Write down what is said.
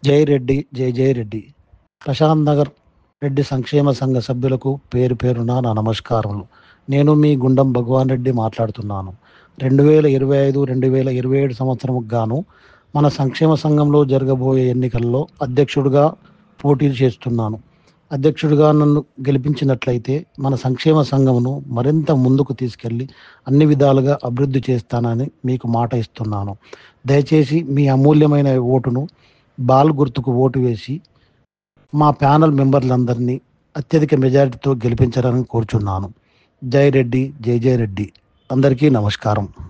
జై రెడ్డి జై జై రెడ్డి ప్రశాంత్ నగర్ రెడ్డి సంక్షేమ సంఘ సభ్యులకు పేరు పేరున నా నమస్కారములు నేను మీ గుండం భగవాన్ రెడ్డి మాట్లాడుతున్నాను రెండు వేల ఇరవై ఐదు రెండు వేల ఇరవై ఏడు సంవత్సరంకు గాను మన సంక్షేమ సంఘంలో జరగబోయే ఎన్నికల్లో అధ్యక్షుడిగా పోటీ చేస్తున్నాను అధ్యక్షుడిగా నన్ను గెలిపించినట్లయితే మన సంక్షేమ సంఘమును మరింత ముందుకు తీసుకెళ్ళి అన్ని విధాలుగా అభివృద్ధి చేస్తానని మీకు మాట ఇస్తున్నాను దయచేసి మీ అమూల్యమైన ఓటును బాల్ గుర్తుకు ఓటు వేసి మా ప్యానల్ మెంబర్లందరినీ అత్యధిక మెజారిటీతో గెలిపించాలని కోరుచున్నాను జై రెడ్డి జై జై రెడ్డి అందరికీ నమస్కారం